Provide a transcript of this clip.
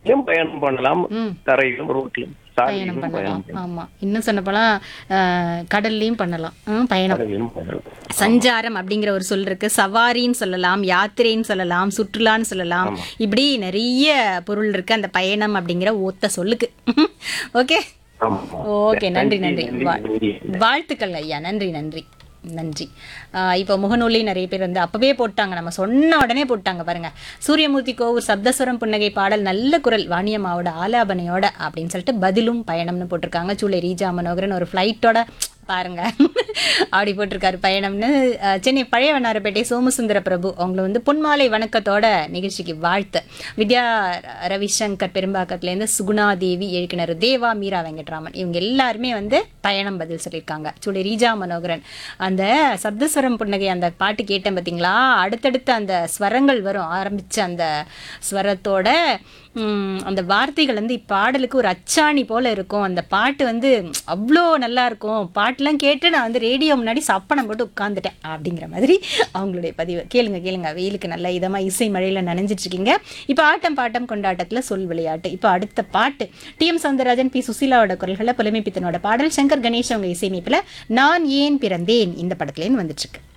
இங்கேயும் பயணம் பண்ணலாம் ம். தரையிலும் ரோட்லும் பயணம் சாலையிலும் பண்ணலாம் பயணம் ஆமா இன்னும் சொல்லப்போலாம் அஹ், கடல்லையும் பண்ணலாம் ம், பயணம் தரையிலும் பயணம் சஞ்சாரம் அப்படிங்கிற ஒரு சொல் இருக்கு சவாரின்னு சொல்லலாம் யாத்திரைன்னு சொல்லலாம் சுற்றுலான்னு சொல்லலாம் இப்படி நிறைய பொருள் இருக்கு அந்த பயணம் அப்படிங்கிற ஒத்த சொல்லுக்கு ஓகே ஆமா ஓகே நன்றி நன்றி நன்றி, வா- நன்றி. வாழ்த்துக்கள் ஐயா நன்றி நன்றி நன்றி ஆஹ் இப்போ முகநூலையும் நிறைய பேர் வந்து அப்பவே போட்டாங்க நம்ம சொன்ன உடனே போட்டாங்க பாருங்க சூரியமூர்த்தி கோவூர் சப்தஸ்வரம் புன்னகை பாடல் நல்ல குரல் வாணியம்மாவோட ஆலாபனையோட அப்படின்னு சொல்லிட்டு பதிலும் பயணம்னு போட்டிருக்காங்க சூளை ரீஜா மனோகரன் ஒரு ஃப்ளைட்டோட பாருங்க அப்படி போட்டிருக்காரு பயணம்னு அஹ், சென்னை பழைய வண்ணாரப்பேட்டை சோமசுந்தர பிரபு அவங்கள வந்து பொன்மாலை வணக்கத்தோட நிகழ்ச்சிக்கு வாழ்த்து வித்யா ரவிசங்கர் பெரும்பாக்கத்துலேருந்து சுகுணாதேவி எழுக்கினர் தேவா மீரா வெங்கட்ராமன் இவங்க எல்லாருமே வந்து பயணம் பதில் சொல்லியிருக்காங்க சுடி ரீஜா மனோகரன் அந்த சப்தஸ்வரம் புன்னகை அந்த பாட்டு கேட்டேன் பார்த்தீங்களா அடுத்தடுத்த அந்த ஸ்வரங்கள் வரும் ஆரம்பிச்ச அந்த ஸ்வரத்தோட ம், அந்த வார்த்தைகள் வந்து இப்பாடலுக்கு ஒரு அச்சாணி போல இருக்கும் அந்த பாட்டு வந்து அவ்வளோ நல்லா இருக்கும் பாட்டெல்லாம் கேட்டு நான் வந்து ரேடியோ முன்னாடி சப்பனம் போட்டு உட்காந்துட்டேன் அப்படிங்கிற மாதிரி அவங்களுடைய பதிவு கேளுங்க கேளுங்க வெயிலுக்கு நல்ல இதமாக இசை மழையில் நனைஞ்சிட்டு இருக்கீங்க இப்போ ஆட்டம் பாட்டம் கொண்டாட்டத்தில் சொல் விளையாட்டு இப்போ அடுத்த பாட்டு டி எம் சவுந்தரராஜன் பி சுசீலாவோட குரல்களை புலமைப்பித்தனோட பாடல் சங்கர் கணேஷ் அவங்க இசையமைப்பில் நான் ஏன் பிறந்தேன் இந்த படத்துலேருந்து வந்துட்டு இருக்கு